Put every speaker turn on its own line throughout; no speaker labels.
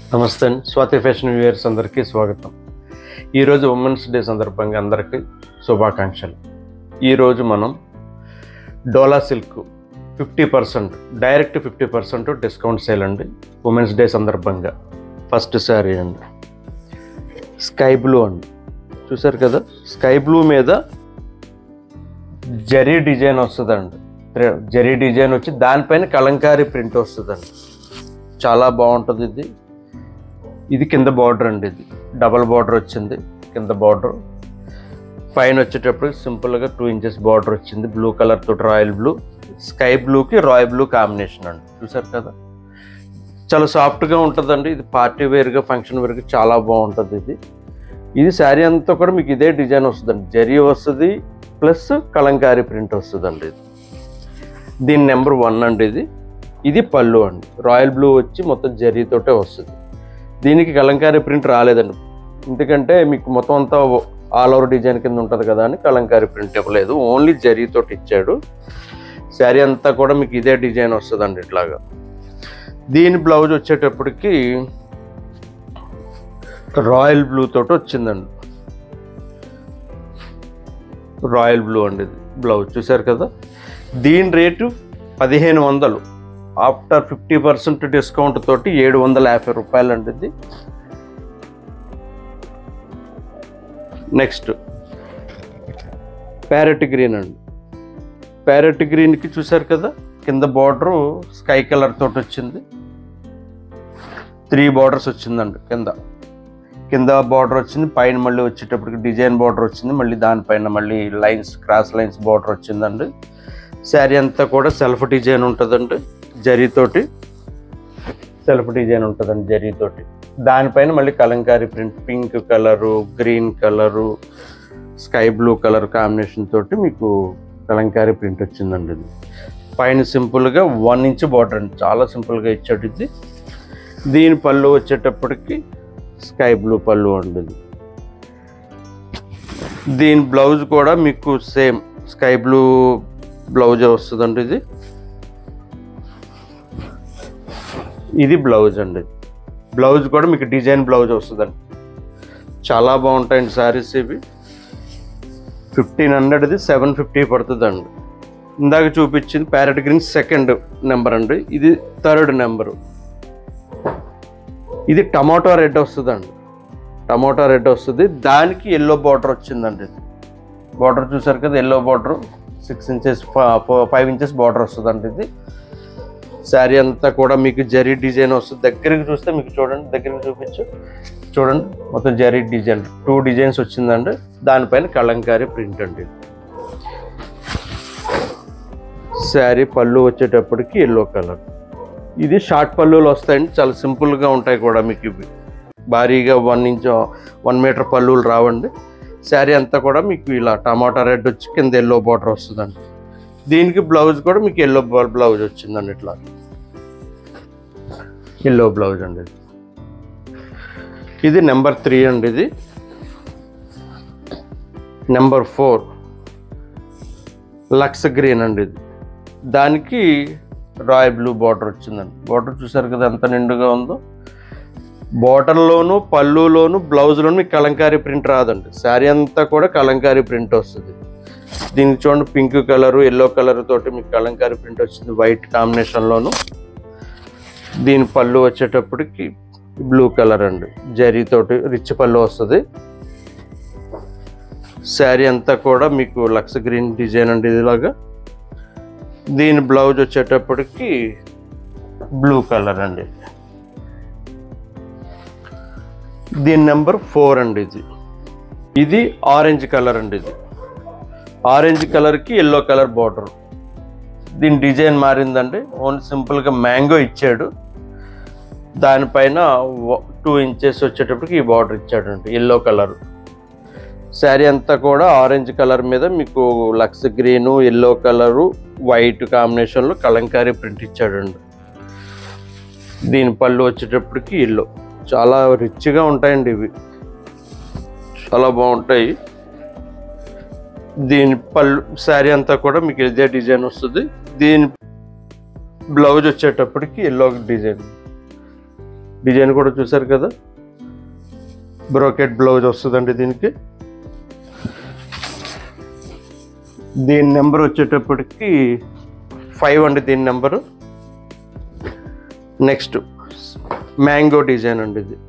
నమస్తే అండి Swathi fashion viewers అందరికీ స్వాగతం ఈరోజు ఉమెన్స్ డే సందర్భంగా అందరికీ శుభాకాంక్షలు ఈరోజు మనం Dola silk fifty percent direct fifty percent discount sale అండి ఉమెన్స్ డే సందర్భంగా ఫస్ట్ శారీ అండి స్కై బ్లూ అండి చూసారు కదా స్కై బ్లూ మీద జరీ డిజైన్ వస్తుందండి జరీ డిజైన్ వచ్చి దానిపైన కలంకారీ ప్రింట్ వస్తుందండి చాలా బాగుంటుంది ఇది ఇది కింద బార్డర్ అండి ఇది డబల్ బార్డర్ వచ్చింది కింద బార్డర్ పైన వచ్చేటప్పుడు సింపుల్గా టూ ఇంచెస్ బార్డర్ వచ్చింది బ్లూ కలర్ తోటి రాయల్ బ్లూ స్కై బ్లూకి రాయల్ బ్లూ కాంబినేషన్ అండి చూసారు కదా చాలా సాఫ్ట్గా ఉంటుందండి ఇది పార్టీ వేర్గా ఫంక్షన్ వేర్గా చాలా బాగుంటుంది ఇది ఇది శారీ అంతా కూడా మీకు ఇదే డిజైన్ వస్తుందండి జరీ వస్తుంది ప్లస్ కలంకారీ ప్రింట్ వస్తుందండి ఇది దీని నెంబర్ వన్ అండి ఇది ఇది పళ్ళు అండి రాయల్ బ్లూ వచ్చి మొత్తం జరీతోటే వస్తుంది దీనికి కలంకారీ ప్రింట్ రాలేదండి ఎందుకంటే మీకు మొత్తం అంతా ఆల్ ఓవర్ డిజైన్ కింద ఉంటుంది కదా అని కలంకారీ ప్రింట్ ఇవ్వలేదు ఓన్లీ జరీతోటి ఇచ్చాడు శారీ అంతా కూడా మీకు ఇదే డిజైన్ వస్తుందండి ఇట్లాగా దీని బ్లౌజ్ వచ్చేటప్పటికి రాయల్ బ్లూ తోటి వచ్చిందండి రాయల్ బ్లూ అండి ఇది బ్లౌజ్ చూసారు కదా దీని రేటు పదిహేను వందలు ఆఫ్టర్ ఫిఫ్టీ పర్సెంట్ డిస్కౌంట్ తోటి ఏడు వందల యాభై రూపాయలు అండి ఇది నెక్స్ట్ ప్యారెట్ గ్రీన్ అండి ప్యారెట్ గ్రీన్కి చూసారు కదా కింద బార్డరు స్కై కలర్ తోటి వచ్చింది త్రీ బార్డర్స్ వచ్చిందండి కింద కింద బార్డర్ వచ్చింది పైన మళ్ళీ వచ్చేటప్పటికి డిజైన్ బార్డర్ వచ్చింది మళ్ళీ దానిపైన మళ్ళీ లైన్స్ క్రాస్ లైన్స్ బార్డర్ వచ్చిందండి శారీ అంతా కూడా సెల్ఫ్ డిజైన్ ఉంటుందండి జరీతోటి సెల్ఫ్ డిజైన్ ఉంటుందండి జరీతోటి దానిపైన మళ్ళీ Kalamkari print pink colour green colour sky blue colour combination తోటి మీకు కలంకారీ ప్రింట్ వచ్చిందండి ఇది పైన సింపుల్గా వన్ ఇంచ్ బార్డర్ అండి చాలా సింపుల్గా ఇచ్చాడు ఇది దీని పళ్ళు వచ్చేటప్పటికి స్కై బ్లూ పళ్ళు అండి ఇది దీని బ్లౌజ్ కూడా మీకు సేమ్ స్కై బ్లూ బ్లౌజ్ వస్తుందండి ఇది ఇది బ్లౌజ్ అండి బ్లౌజ్ కూడా మీకు డిజైన్ బ్లౌజ్ వస్తుందండి చాలా బాగుంటాయండి శారీస్ ఇవి ఫిఫ్టీన్ హండ్రెడ్ది సెవెన్ ఫిఫ్టీ పడుతుందండి ఇందాక చూపించింది ప్యారెట్ గ్రీన్ సెకండ్ నెంబర్ అండి ఇది థర్డ్ నెంబరు ఇది టమాటో రెడ్ వస్తుందండి టమాటో రెడ్ వస్తుంది దానికి ఎల్లో బార్డర్ వచ్చిందండి ఇది బార్డర్ చూసారు కదా yellow border six inches five inches border వస్తుందండి ఇది శారీ అంతా కూడా మీకు జరీ డిజైన్ వస్తుంది దగ్గరికి చూస్తే మీకు చూడండి దగ్గరికి చూపించు చూడండి మొత్తం జరీ డిజైన్ టూ డిజైన్స్ వచ్చిందండి దానిపైన కలంకారీ ప్రింట్ అండి శారీ పళ్ళు వచ్చేటప్పటికి ఎల్లో కలర్ ఇది షార్ట్ పళ్ళులు వస్తాయండి చాలా సింపుల్గా ఉంటాయి కూడా మీకు ఇవి భారీగా వన్ ఇంచ్ వన్ మీటర్ పళ్ళులు రావండి శారీ అంతా కూడా మీకు ఇలా టమాటా రెడ్ వచ్చి కింద ఎల్లో బార్డర్ వస్తుందండి దీనికి బ్లౌజ్ కూడా మీకు ఎల్లో బ్లౌజ్ వచ్చిందండి ఇట్లా ఎల్లో బ్లౌజ్ అండి ఇది ఇది నెంబర్ త్రీ అండి ఇది నెంబర్ ఫోర్ లక్స్ గ్రీన్ అండి ఇది దానికి రాయల్ బ్లూ బార్డర్ వచ్చిందండి బార్డర్ చూసారు కదా ఎంత నిండుగా ఉందో బార్డర్లోను పళ్ళులోను బ్లౌజ్లోను మీకు కలంకారీ ప్రింట్ రాదండి శారీ అంతా కూడా కలంకారీ ప్రింట్ వస్తుంది దీనికి చూడండి పింక్ కలరు ఎల్లో కలర్ తోటి మీకు కలంకారీ ప్రింట్ వచ్చింది వైట్ కాంబినేషన్లోను దీని పళ్ళు వచ్చేటప్పటికి బ్లూ కలర్ అండి జరీ తోటి రిచ్ పళ్ళు వస్తుంది శారీ అంతా కూడా మీకు లక్స్ గ్రీన్ డిజైన్ అండి ఇదిలాగా దీని బ్లౌజ్ వచ్చేటప్పటికి బ్లూ కలర్ అండి దీని నెంబర్ ఫోర్ అండి ఇది ఇది ఆరెంజ్ కలర్ అండి ఇది ఆరెంజ్ కలర్కి ఎల్లో కలర్ బార్డర్ దీని డిజైన్ మారిందండి ఓన్లీ సింపుల్గా మ్యాంగో ఇచ్చాడు దానిపైన టూ ఇంచెస్ వచ్చేటప్పటికి ఈ బార్డర్ ఇచ్చాడండి ఎల్లో కలర్ శారీ అంతా కూడా ఆరెంజ్ కలర్ మీద మీకు లక్స్ గ్రీను ఎల్లో కలరు వైట్ కాంబినేషన్లో కలంకారీ ప్రింట్ ఇచ్చాడండి దీని పళ్ళు వచ్చేటప్పటికి ఎల్లో చాలా రిచ్గా ఉంటాయండి ఇవి చాలా బాగుంటాయి దీని పళ్ళు శారీ అంతా కూడా మీకు ఇదే డిజైన్ వస్తుంది దీని బ్లౌజ్ వచ్చేటప్పటికి ఎల్లో డిజైన్ డిజైన్ కూడా చూసారు కదా బ్రోకెట్ బ్లౌజ్ వస్తుందండి దీనికి దీని నెంబర్ వచ్చేటప్పటికి ఫైవ్ అండి దీని నెంబరు నెక్స్ట్ మ్యాంగో డిజైన్ అండి ఇది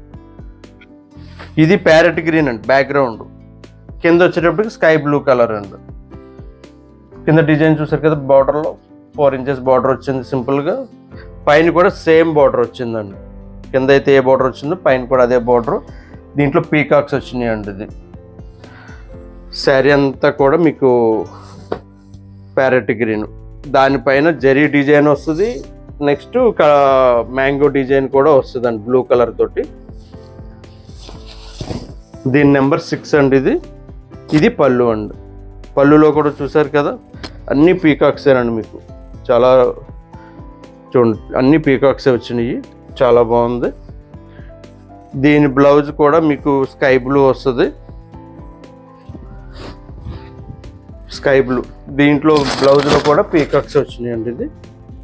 ఇది ప్యారెట్ గ్రీన్ అండి బ్యాక్గ్రౌండ్ కింద వచ్చేటప్పటికి స్కై బ్లూ కలర్ అండి కింద డిజైన్ చూసారు కదా బార్డర్లో ఫోర్ ఇంచెస్ బార్డర్ వచ్చింది సింపుల్గా పైన కూడా సేమ్ బార్డర్ వచ్చిందండి కింద అయితే ఏ బార్డర్ వచ్చిందో పైన కూడా అదే బార్డర్ దీంట్లో పీకాక్స్ వచ్చినాయి అండి ఇది శారీ అంతా కూడా మీకు ప్యారెట్ గ్రీన్ దానిపైన జరీ డిజైన్ వస్తుంది నెక్స్ట్ మ్యాంగో డిజైన్ కూడా వస్తుంది అండి బ్లూ కలర్ తోటి దీని నెంబర్ సిక్స్ అండి ఇది ఇది పళ్ళు అండి పళ్ళులో కూడా చూసారు కదా అన్ని పీకాక్సేనండి మీకు చాలా చూడండి అన్ని పీకాక్సే వచ్చినాయి చాలా బాగుంది దీని బ్లౌజ్ కూడా మీకు స్కై బ్లూ వస్తుంది స్కై బ్లూ దీంట్లో బ్లౌజ్లో కూడా పీకాక్స్ వచ్చినాయి అండి ఇది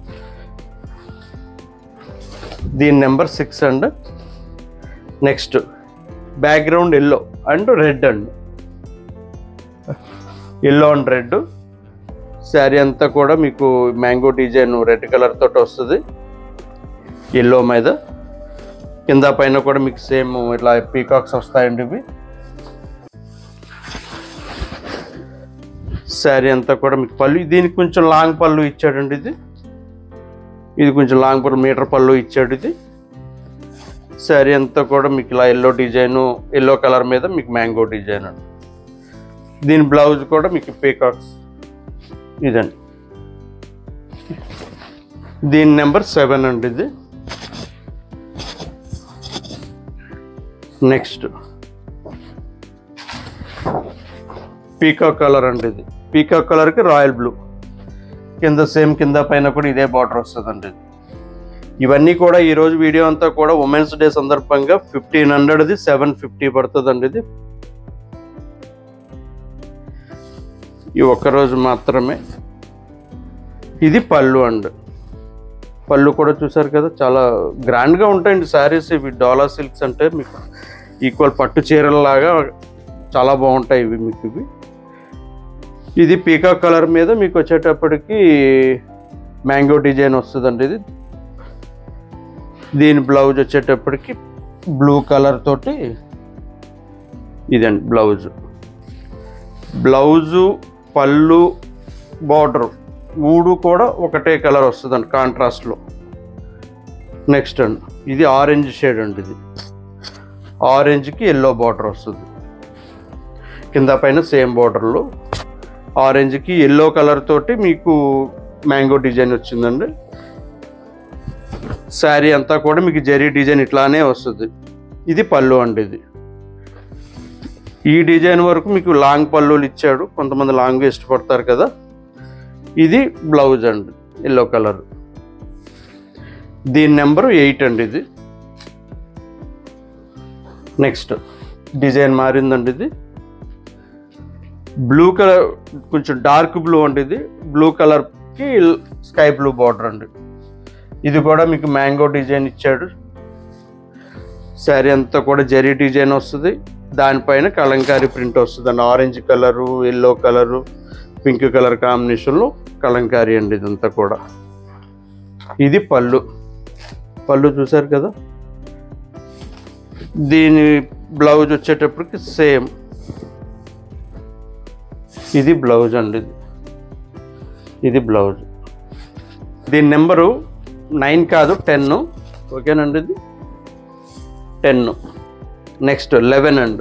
దీని number six and next background yellow and red అండి ఎల్లో అండ్ రెడ్ శారీ అంతా కూడా మీకు మ్యాంగో డిజైన్ రెడ్ కలర్ తోటి వస్తుంది ఎల్లో మీద కింద పైన కూడా మీకు సేమ్ ఇట్లా పీకాక్స్ వస్తాయండి ఇవి శారీ అంతా కూడా మీకు పళ్ళు దీనికి కొంచెం లాంగ్ పళ్ళు ఇచ్చాడండి ఇది ఇది కొంచెం లాంగ్ పళ్ళు మీటర్ పళ్ళు ఇచ్చాడు ఇది శారీ అంతా కూడా మీకు ఇలా ఎల్లో డిజైన్ ఎల్లో కలర్ మీద మీకు మ్యాంగో డిజైన్ అండి దీని బ్లౌజ్ కూడా మీకు పీకాక్స్ ఇదండి దీని నెంబర్ సెవెన్ అండి ఇది నెక్స్ట్ పీకాక్ కలర్ అండి ఇది పీకాక్ కలర్కి రాయల్ బ్లూ కింద సేమ్ కింద పైన కూడా ఇదే బార్డర్ వస్తుందండి ఇది ఇవన్నీ కూడా ఈరోజు వీడియో అంతా కూడా ఉమెన్స్ డే సందర్భంగా ఫిఫ్టీన్ హండ్రెడ్ది సెవెన్ ఫిఫ్టీ పడుతుందండి ఇది ఈ ఒక్కరోజు మాత్రమే ఇది పళ్ళు అండ్ పళ్ళు కూడా చూసారు కదా చాలా గ్రాండ్గా ఉంటాయండి శారీస్ ఇవి డోలా సిల్క్స్ అంటే మీకు ఈక్వల్ పట్టు చీరలలాగా చాలా బాగుంటాయి ఇవి మీకు ఇవి ఇది పీకాక్ కలర్ మీద మీకు వచ్చేటప్పటికి మ్యాంగో డిజైన్ వస్తుందండి ఇది దీని బ్లౌజ్ వచ్చేటప్పటికి బ్లూ కలర్ తోటి ఇదండి బ్లౌజ్ బ్లౌజు పళ్ళు బార్డర్ మూడు కూడా ఒకటే కలర్ వస్తుందండి కాంట్రాస్ట్లో నెక్స్ట్ అండి ఇది ఆరెంజ్ షేడ్ అండి ఇది ఆరెంజ్కి ఎల్లో బార్డర్ వస్తుంది కింద పైన సేమ్ బార్డర్లో ఆరెంజ్కి ఎల్లో కలర్ తోటి మీకు మ్యాంగో డిజైన్ వచ్చిందండి శారీ అంతా కూడా మీకు జరీ డిజైన్ ఇట్లానే వస్తుంది ఇది పళ్ళు అండి ఇది ఈ డిజైన్ వరకు మీకు లాంగ్ పళ్ళులు ఇచ్చాడు కొంతమంది లాంగ్ ఇష్టపడతారు కదా ఇది బ్లౌజ్ అండి ఎల్లో కలర్ దీని నెంబరు ఎయిట్ అండి ఇది నెక్స్ట్ డిజైన్ మారిందండి ఇది బ్లూ కలర్ కొంచెం డార్క్ బ్లూ అండి ఇది బ్లూ కలర్కి స్కై బ్లూ బార్డర్ అండి ఇది కూడా మీకు మ్యాంగో డిజైన్ ఇచ్చాడు శారీ అంతా కూడా జరీ డిజైన్ వస్తుంది దానిపైన కలంకారీ ప్రింట్ వస్తుంది అండి orange colour yellow colour pink colour కాంబినేషన్లో కలంకారీ అండి ఇదంతా కూడా ఇది పళ్ళు పళ్ళు చూసారు కదా దీని బ్లౌజ్ వచ్చేటప్పటికి సేమ్ ఇది బ్లౌజ్ అండి ఇది ఇది బ్లౌజ్ దీని నెంబరు నైన్ కాదు టెన్ ఓకేనండి ఇది టెన్ నెక్స్ట్ లెవెన్ అండ్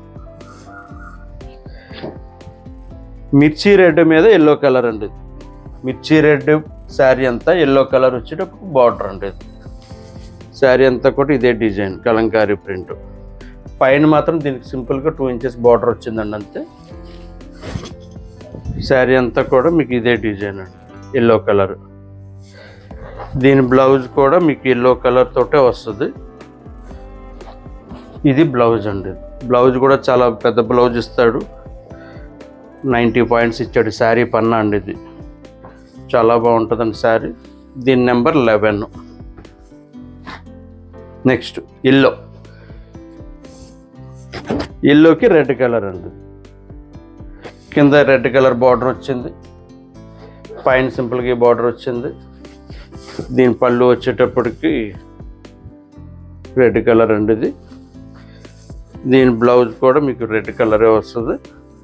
మిర్చి రెడ్ మీద ఎల్లో కలర్ అండి ఇది మిర్చి రెడ్ శారీ అంతా ఎల్లో కలర్ వచ్చేటప్పుడు బార్డర్ అండి ఇది శారీ అంతా కూడా ఇదే డిజైన్ కలంకారీ ప్రింట్ పైన మాత్రం దీనికి సింపుల్గా టూ ఇంచెస్ బార్డర్ వచ్చిందండి అంతే శారీ అంతా కూడా మీకు ఇదే డిజైన్ అండి ఎల్లో కలర్ దీని బ్లౌజ్ కూడా మీకు ఎల్లో కలర్ తోటే వస్తుంది ఇది బ్లౌజ్ అండి బ్లౌజ్ కూడా చాలా పెద్ద బ్లౌజ్ ఇస్తాడు నైంటీ పాయింట్స్ ఇచ్చాడు శారీ పన్నా అండి ఇది చాలా బాగుంటుందండి శారీ దీని నెంబర్ లెవెన్ నెక్స్ట్ ఎల్లో ఎల్లోకి రెడ్ కలర్ అండి కింద రెడ్ కలర్ బార్డర్ వచ్చింది పైన సింపుల్గా బార్డర్ వచ్చింది దీని పళ్ళు వచ్చేటప్పటికి రెడ్ కలర్ అండి ఇది దీని బ్లౌజ్ కూడా మీకు రెడ్ కలరే వస్తుంది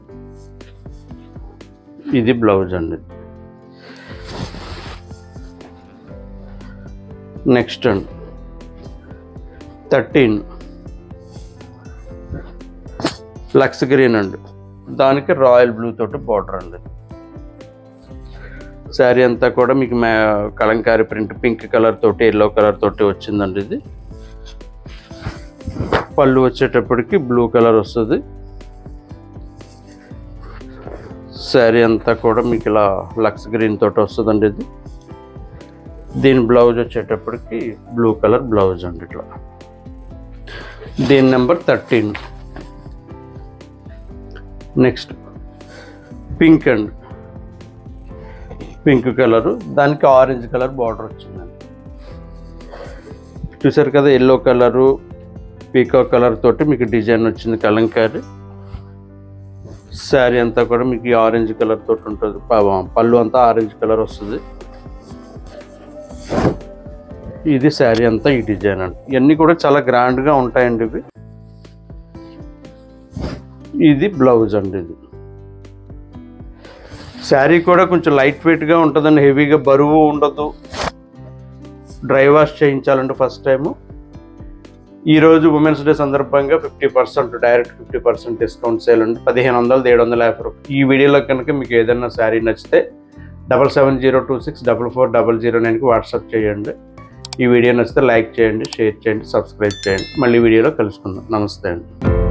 ఇది బ్లౌజ్ అండి నెక్స్ట్ అండి థర్టీన్ లక్స్ గ్రీన్ అండి దానికి రాయల్ బ్లూ తోటి బార్డర్ అండి శారీ అంతా కూడా మీకు మే కలంకారీ ప్రింట్ పింక్ కలర్ తోటి ఎల్లో కలర్ తోటి వచ్చిందండి ఇది పళ్ళు వచ్చేటప్పటికి బ్లూ కలర్ వస్తుంది శారీ అంతా కూడా మీకు ఇలా లక్స్ గ్రీన్ తోటి వస్తుందండి ఇది దీని బ్లౌజ్ వచ్చేటప్పటికి బ్లూ కలర్ బ్లౌజ్ అండి ఇట్లా దీని నెంబర్ థర్టీన్ నెక్స్ట్ పింక్ అండి పింక్ కలరు దానికి ఆరెంజ్ కలర్ బార్డర్ వచ్చిందండి చూసారు కదా ఎల్లో కలరు పీకా కలర్ తోటి మీకు డిజైన్ వచ్చింది కలంకారీ శారీ అంతా కూడా మీకు ఈ ఆరెంజ్ కలర్ తోటి ఉంటుంది ప- పళ్ళు అంతా ఆరెంజ్ కలర్ వస్తుంది ఇది శారీ అంతా ఈ డిజైన్ అండి ఇవన్నీ కూడా చాలా గ్రాండ్గా ఉంటాయండి ఇవి ఇది బ్లౌజ్ అండి ఇది శారీ కూడా కొంచెం లైట్ వెయిట్గా ఉంటుందండి హెవీగా బరువు ఉండదు డ్రై వాష్ చేయించాలంటే ఫస్ట్ టైము ఈరోజు ఉమెన్స్ డే సందర్భంగా fifty percent direct fifty percent discount sale ఉంది పదిహేను వందలు ఏడు వందల యాభై రూపాయలు ఈ వీడియోలో కనుక మీకు ఏదైనా శారీ నచ్చితే double seven zero two six double four double zero నైన్కి వాట్సాప్ చేయండి ఈ వీడియో నచ్చితే లైక్ చేయండి షేర్ చేయండి సబ్స్క్రైబ్ చేయండి మళ్ళీ వీడియోలో కలుసుకుందాం నమస్తే అండి